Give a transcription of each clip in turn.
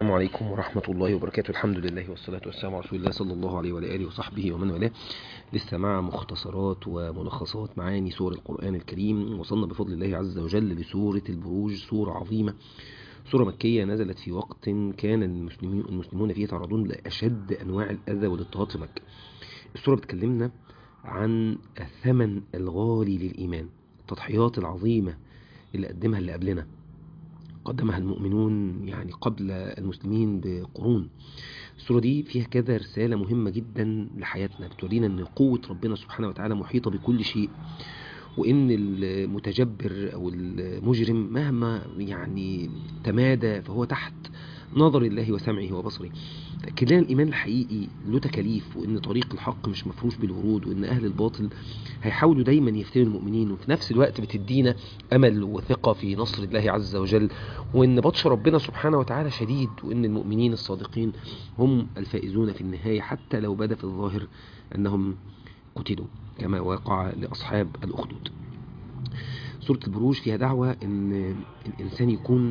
السلام عليكم ورحمة الله وبركاته الحمد لله والصلاة والسلام على رسول الله صلى الله عليه وعلى آله وصحبه ومن والاه لسه مع مختصرات وملخصات معاني سور القرآن الكريم وصلنا بفضل الله عز وجل لسورة البروج سورة عظيمة سورة مكية نزلت في وقت كان المسلمين المسلمون فيه يتعرضون لأشد أنواع الأذى والاضطهاد في مكة السورة بتكلمنا عن الثمن الغالي للإيمان التضحيات العظيمة اللي قدمها اللي قبلنا قدمها المؤمنون يعني قبل المسلمين بقرون السورة دي فيها كذا رسالة مهمة جدا لحياتنا بتورينا ان قوة ربنا سبحانه وتعالى محيطة بكل شيء وان المتجبر او المجرم مهما يعني تمادى فهو تحت نظر الله وسمعه وبصره تأكد لنا الإيمان الحقيقي له تكاليف وإن طريق الحق مش مفروش بالورود وإن أهل الباطل هيحاولوا دايما يفتنوا المؤمنين وفي نفس الوقت بتدينا أمل وثقة في نصر الله عز وجل وإن بطش ربنا سبحانه وتعالى شديد وإن المؤمنين الصادقين هم الفائزون في النهاية حتى لو بدا في الظاهر أنهم قتلوا كما وقع لأصحاب الأخدود سورة البروج فيها دعوة أن الإنسان يكون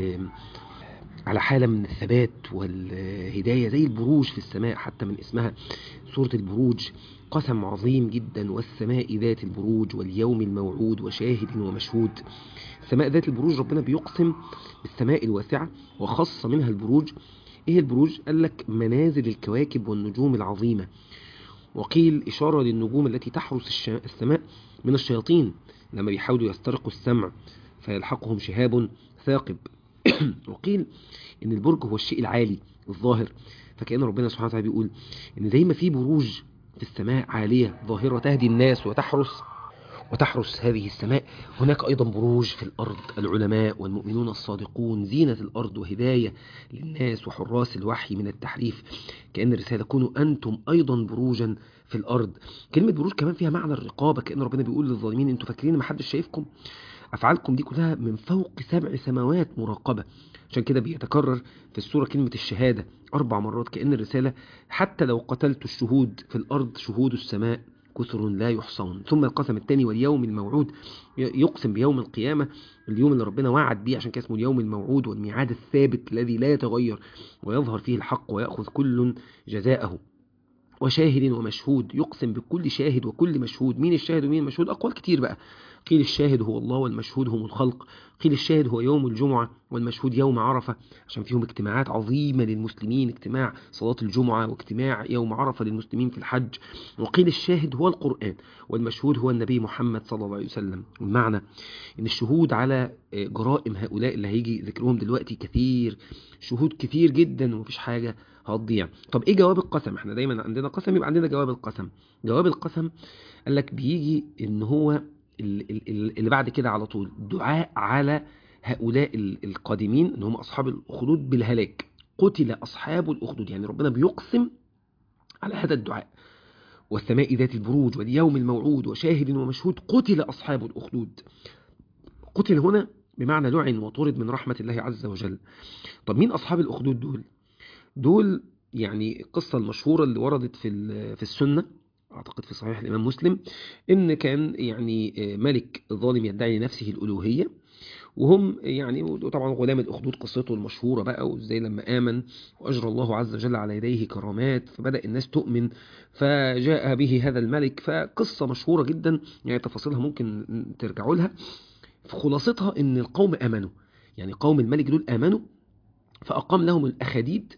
على حالة من الثبات والهداية زي البروج في السماء حتى من اسمها سورة البروج قسم عظيم جدا والسماء ذات البروج واليوم الموعود وشاهد ومشهود السماء ذات البروج ربنا بيقسم بالسماء الواسعة وخص منها البروج ايه البروج قال لك منازل الكواكب والنجوم العظيمة وقيل إشارة للنجوم التي تحرس السماء من الشياطين لما بيحاولوا يسترقوا السمع فيلحقهم شهاب ثاقب وقيل ان البرج هو الشيء العالي الظاهر فكأن ربنا سبحانه وتعالى بيقول ان زي ما في بروج في السماء عالية ظاهرة تهدي الناس وتحرس وتحرس هذه السماء هناك أيضا بروج في الأرض العلماء والمؤمنون الصادقون زينة الأرض وهداية للناس وحراس الوحي من التحريف كأن الرسالة كونوا أنتم أيضا بروجا في الأرض كلمة بروج كمان فيها معنى الرقابة كأن ربنا بيقول للظالمين أنتوا فاكرين ما حدش شايفكم أفعالكم دي كلها من فوق سبع سماوات مراقبة عشان كده بيتكرر في السورة كلمة الشهادة أربع مرات كأن الرسالة حتى لو قتلت الشهود في الأرض شهود السماء كثر لا يحصون ثم القسم الثاني واليوم الموعود يقسم بيوم القيامة اليوم اللي ربنا وعد بيه عشان كده اسمه اليوم الموعود والميعاد الثابت الذي لا يتغير ويظهر فيه الحق ويأخذ كل جزاءه وشاهد ومشهود يقسم بكل شاهد وكل مشهود مين الشاهد ومين المشهود أقوال كتير بقى قيل الشاهد هو الله والمشهود هم الخلق قيل الشاهد هو يوم الجمعة والمشهود يوم عرفة عشان فيهم اجتماعات عظيمة للمسلمين اجتماع صلاة الجمعة واجتماع يوم عرفة للمسلمين في الحج وقيل الشاهد هو القرآن والمشهود هو النبي محمد صلى الله عليه وسلم والمعنى ان الشهود على جرائم هؤلاء اللي هيجي ذكرهم دلوقتي كثير شهود كثير جدا ومفيش حاجة هتضيع طب ايه جواب القسم احنا دايما عندنا قسم يبقى عندنا جواب القسم جواب القسم قال لك بيجي ان هو اللي بعد كده على طول دعاء على هؤلاء القادمين ان هم اصحاب الاخدود بالهلاك قتل اصحاب الاخدود يعني ربنا بيقسم على هذا الدعاء والسماء ذات البروج واليوم الموعود وشاهد ومشهود قتل اصحاب الاخدود قتل هنا بمعنى لعن وطرد من رحمة الله عز وجل طب مين اصحاب الاخدود دول دول يعني القصة المشهورة اللي وردت في في السنة أعتقد في صحيح الإمام مسلم إن كان يعني ملك ظالم يدعي لنفسه الألوهية وهم يعني وطبعا غلام الأخدود قصته المشهورة بقى وإزاي لما آمن وأجرى الله عز وجل على يديه كرامات فبدأ الناس تؤمن فجاء به هذا الملك فقصة مشهورة جدا يعني تفاصيلها ممكن ترجعوا لها خلاصتها إن القوم آمنوا يعني قوم الملك دول آمنوا فأقام لهم الأخاديد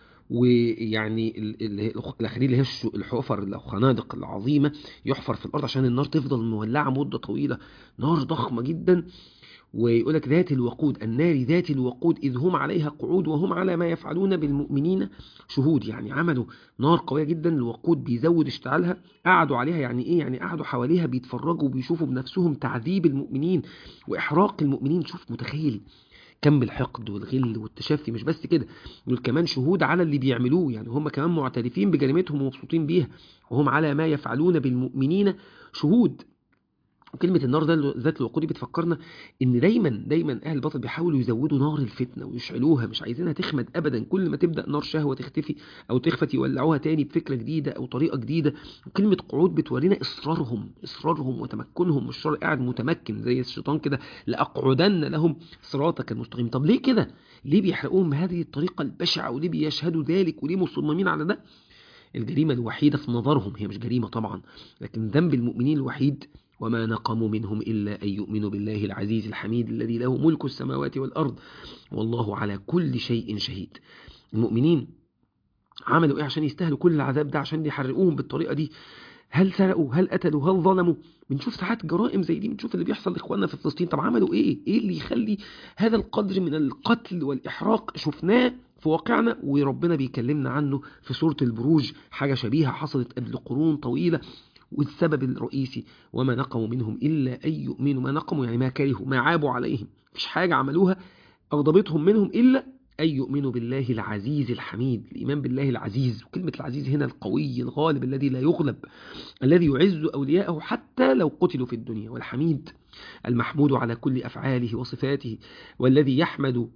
ويعني الاخرين اللي هي الحفر الخنادق العظيمه يحفر في الارض عشان النار تفضل مولعه مده طويله نار ضخمه جدا ويقول لك ذات الوقود النار ذات الوقود اذ هم عليها قعود وهم على ما يفعلون بالمؤمنين شهود يعني عملوا نار قويه جدا الوقود بيزود اشتعالها قعدوا عليها يعني ايه يعني قعدوا حواليها بيتفرجوا وبيشوفوا بنفسهم تعذيب المؤمنين واحراق المؤمنين شوف متخيل كم الحقد والغل والتشفي مش بس كده دول كمان شهود على اللي بيعملوه يعني هم كمان معترفين بجريمتهم ومبسوطين بيها وهم على ما يفعلون بالمؤمنين شهود وكلمة النار ده ذات الوقود دي بتفكرنا ان دايما دايما اهل الباطل بيحاولوا يزودوا نار الفتنة ويشعلوها مش عايزينها تخمد ابدا كل ما تبدأ نار شهوة تختفي او تخفت يولعوها تاني بفكرة جديدة او طريقة جديدة وكلمة قعود بتورينا اصرارهم اصرارهم وتمكنهم والشر قاعد متمكن زي الشيطان كده لاقعدن لهم صراطك المستقيم طب ليه كده ليه بيحرقوهم بهذه الطريقة البشعة وليه بيشهدوا ذلك وليه مصممين على ده الجريمة الوحيدة في نظرهم هي مش جريمة طبعا لكن ذنب المؤمنين الوحيد وما نقموا منهم إلا أن يؤمنوا بالله العزيز الحميد الذي له ملك السماوات والأرض والله على كل شيء شهيد المؤمنين عملوا إيه عشان يستاهلوا كل العذاب ده عشان يحرقوهم بالطريقة دي هل سرقوا هل قتلوا هل ظلموا بنشوف ساعات جرائم زي دي بنشوف اللي بيحصل لاخواننا في فلسطين طب عملوا ايه ايه اللي يخلي هذا القدر من القتل والاحراق شفناه في واقعنا وربنا بيكلمنا عنه في سورة البروج حاجة شبيهة حصلت قبل قرون طويلة والسبب الرئيسي وما نقموا منهم إلا أن يؤمنوا ما نقموا يعني ما كرهوا ما عابوا عليهم مفيش حاجة عملوها أغضبتهم منهم إلا أن يؤمنوا بالله العزيز الحميد الإيمان بالله العزيز وكلمة العزيز هنا القوي الغالب الذي لا يغلب الذي يعز أولياءه حتى لو قتلوا في الدنيا والحميد المحمود على كل أفعاله وصفاته والذي يحمد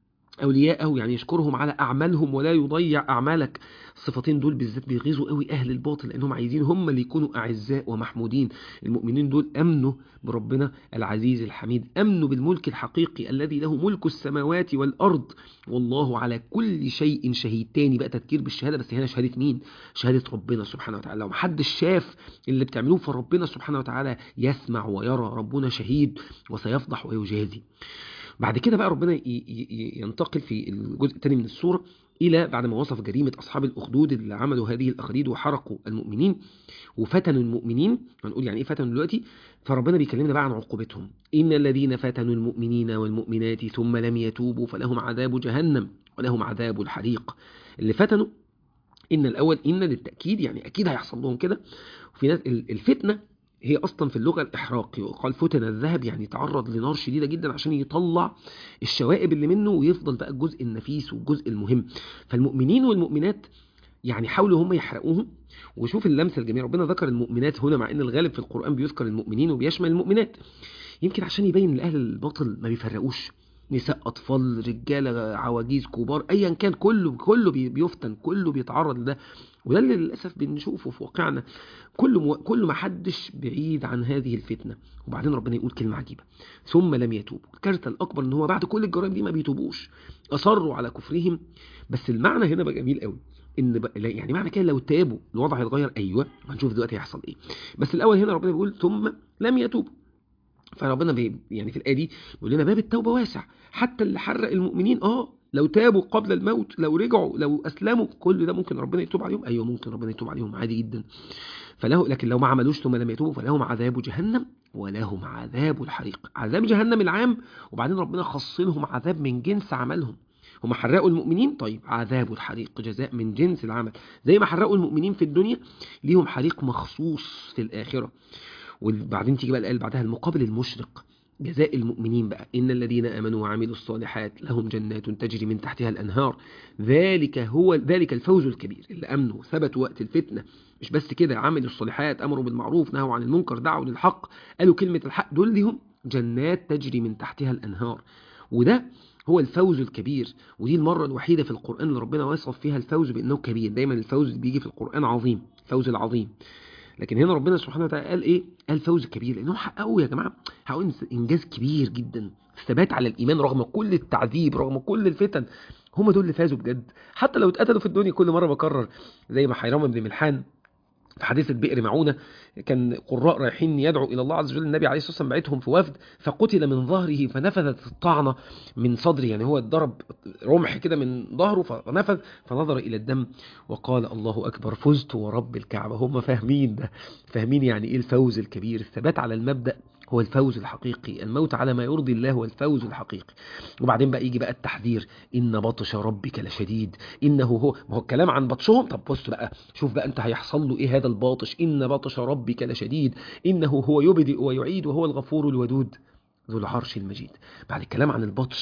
أولياءه يعني يشكرهم على أعمالهم ولا يضيع أعمالك الصفتين دول بالذات بيغيظوا قوي أهل الباطل لأنهم عايزين هم اللي يكونوا أعزاء ومحمودين المؤمنين دول أمنوا بربنا العزيز الحميد أمنوا بالملك الحقيقي الذي له ملك السماوات والأرض والله على كل شيء شهيد تاني بقى تذكير بالشهادة بس هنا شهادة مين شهادة ربنا سبحانه وتعالى لو محدش شاف اللي بتعملوه فربنا سبحانه وتعالى يسمع ويرى ربنا شهيد وسيفضح ويجازي بعد كده بقى ربنا ينتقل في الجزء الثاني من السورة إلى بعد ما وصف جريمة أصحاب الأخدود اللي عملوا هذه الأخديد وحرقوا المؤمنين وفتنوا المؤمنين هنقول يعني إيه فتنوا دلوقتي فربنا بيكلمنا بقى عن عقوبتهم إن الذين فتنوا المؤمنين والمؤمنات ثم لم يتوبوا فلهم عذاب جهنم ولهم عذاب الحريق اللي فتنوا إن الأول إن للتأكيد يعني أكيد هيحصل لهم كده وفي ناس الفتنة هي أصلا في اللغة الإحراق يقال فتن الذهب يعني تعرض لنار شديدة جدا عشان يطلع الشوائب اللي منه ويفضل بقى الجزء النفيس والجزء المهم فالمؤمنين والمؤمنات يعني حاولوا هم يحرقوهم وشوف اللمسة الجميلة ربنا ذكر المؤمنات هنا مع ان الغالب في القرآن بيذكر المؤمنين وبيشمل المؤمنات يمكن عشان يبين لأهل الباطل ما بيفرقوش نساء أطفال رجالة عواجيز كبار أيا كان كله كله بيفتن كله بيتعرض لده وده اللي للأسف بنشوفه في واقعنا كل مو... كل ما حدش بعيد عن هذه الفتنة وبعدين ربنا يقول كلمة عجيبة ثم لم يتوبوا الكارثة الأكبر إن هو بعد كل الجرائم دي ما بيتوبوش أصروا على كفرهم بس المعنى هنا بقى جميل قوي ان ب... يعني معنى كده لو تابوا الوضع هيتغير ايوه هنشوف دلوقتي هيحصل ايه بس الاول هنا ربنا بيقول ثم لم يتوبوا فربنا بي يعني في الآية دي بيقول لنا باب التوبة واسع حتى اللي حرق المؤمنين اه لو تابوا قبل الموت لو رجعوا لو أسلموا كل ده ممكن ربنا يتوب عليهم أيوه ممكن ربنا يتوب عليهم عادي جدا فله لكن لو ما عملوش ثم لم يتوبوا فلهم عذاب جهنم ولهم عذاب الحريق عذاب جهنم العام وبعدين ربنا خص لهم عذاب من جنس عملهم هم حرقوا المؤمنين طيب عذاب الحريق جزاء من جنس العمل زي ما حرقوا المؤمنين في الدنيا ليهم حريق مخصوص في الآخرة وبعدين تيجي بقى الآية بعدها المقابل المشرق جزاء المؤمنين بقى إن الذين آمنوا وعملوا الصالحات لهم جنات تجري من تحتها الأنهار ذلك هو ذلك الفوز الكبير اللي أمنوا ثبتوا وقت الفتنة مش بس كده عملوا الصالحات أمروا بالمعروف نهوا عن المنكر دعوا للحق قالوا كلمة الحق دول لهم جنات تجري من تحتها الأنهار وده هو الفوز الكبير ودي المرة الوحيدة في القرآن اللي ربنا وصف فيها الفوز بأنه كبير دايما الفوز اللي بيجي في القرآن عظيم الفوز العظيم لكن هنا ربنا سبحانه وتعالى قال ايه قال فوز كبير لانهم حققوا يا جماعه حققوا انجاز كبير جدا الثبات على الايمان رغم كل التعذيب رغم كل الفتن هم دول اللي فازوا بجد حتى لو اتقتلوا في الدنيا كل مره بكرر زي ما حيرام بن ملحان في حديثة بئر معونة كان قراء رايحين يدعوا إلى الله عز وجل النبي عليه الصلاة والسلام بعتهم في وفد فقتل من ظهره فنفذت الطعنة من صدره يعني هو اتضرب رمح كده من ظهره فنفذ فنظر إلى الدم وقال الله أكبر فزت ورب الكعبة هم فاهمين ده فاهمين يعني إيه الفوز الكبير الثبات على المبدأ هو الفوز الحقيقي الموت على ما يرضي الله هو الفوز الحقيقي وبعدين بقى يجي بقى التحذير إن بطش ربك لشديد إنه هو ما هو الكلام عن بطشهم طب بص بقى شوف بقى أنت هيحصل له إيه هذا الباطش إن بطش ربك لشديد إنه هو يبدئ ويعيد وهو الغفور الودود ذو العرش المجيد بعد الكلام عن البطش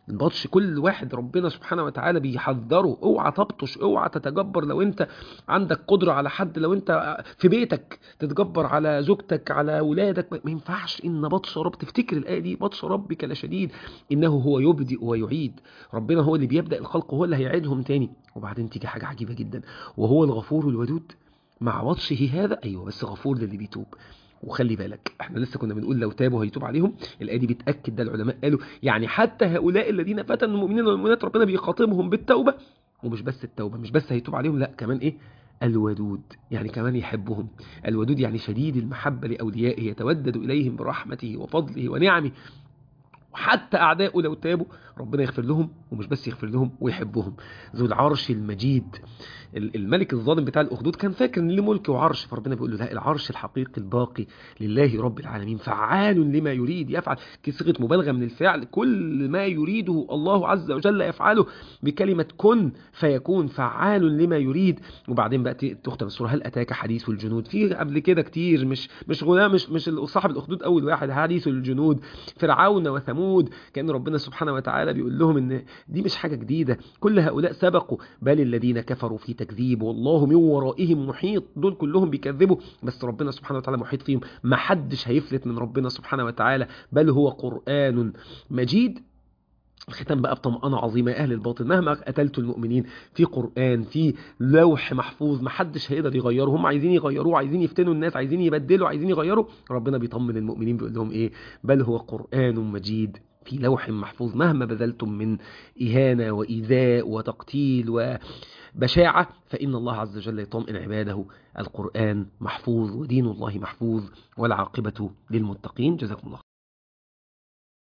البطش كل واحد ربنا سبحانه وتعالى بيحذره اوعى تبطش اوعى تتجبر لو انت عندك قدرة على حد لو انت في بيتك تتجبر على زوجتك على اولادك ما ينفعش ان بطش رب تفتكر الايه دي بطش ربك لشديد انه هو يبدئ ويعيد ربنا هو اللي بيبدا الخلق وهو اللي هيعيدهم تاني وبعدين تيجي حاجه عجيبه جدا وهو الغفور الودود مع بطشه هذا ايوه بس غفور للي بيتوب وخلي بالك احنا لسه كنا بنقول لو تابوا هيتوب عليهم الايه دي بتاكد ده العلماء قالوا يعني حتى هؤلاء الذين فتنوا المؤمنين والمؤمنات ربنا بيخاطبهم بالتوبه ومش بس التوبه مش بس هيتوب عليهم لا كمان ايه الودود يعني كمان يحبهم الودود يعني شديد المحبه لاوليائه يتودد اليهم برحمته وفضله ونعمه وحتى أعداؤه لو تابوا ربنا يغفر لهم ومش بس يغفر لهم ويحبهم ذو العرش المجيد الملك الظالم بتاع الأخدود كان فاكر ان ليه ملك وعرش فربنا بيقول له لا العرش الحقيقي الباقي لله رب العالمين فعال لما يريد يفعل كصيغه مبالغه من الفعل كل ما يريده الله عز وجل يفعله بكلمه كن فيكون فعال لما يريد وبعدين بقى تختم السوره هل اتاك حديث الجنود في قبل كده كتير مش مش غلام مش مش صاحب الاخدود اول واحد حديث الجنود فرعون وثمود كان ربنا سبحانه وتعالى بيقول لهم ان دي مش حاجه جديده كل هؤلاء سبقوا بل الذين كفروا في تكذيب والله من ورائهم محيط دول كلهم بيكذبوا بس ربنا سبحانه وتعالى محيط فيهم ما حدش هيفلت من ربنا سبحانه وتعالى بل هو قرآن مجيد الختام بقى بطمأنة عظيمة يا أهل الباطل مهما قتلتوا المؤمنين في قرآن في لوح محفوظ ما حدش هيقدر يغيره هم عايزين يغيروه عايزين يفتنوا الناس عايزين يبدلوا عايزين يغيروا ربنا بيطمن المؤمنين بيقول لهم إيه بل هو قرآن مجيد في لوح محفوظ مهما بذلتم من إهانة وإيذاء وتقتيل وبشاعة فإن الله عز وجل يطمئن عباده القرآن محفوظ ودين الله محفوظ والعاقبة للمتقين جزاكم الله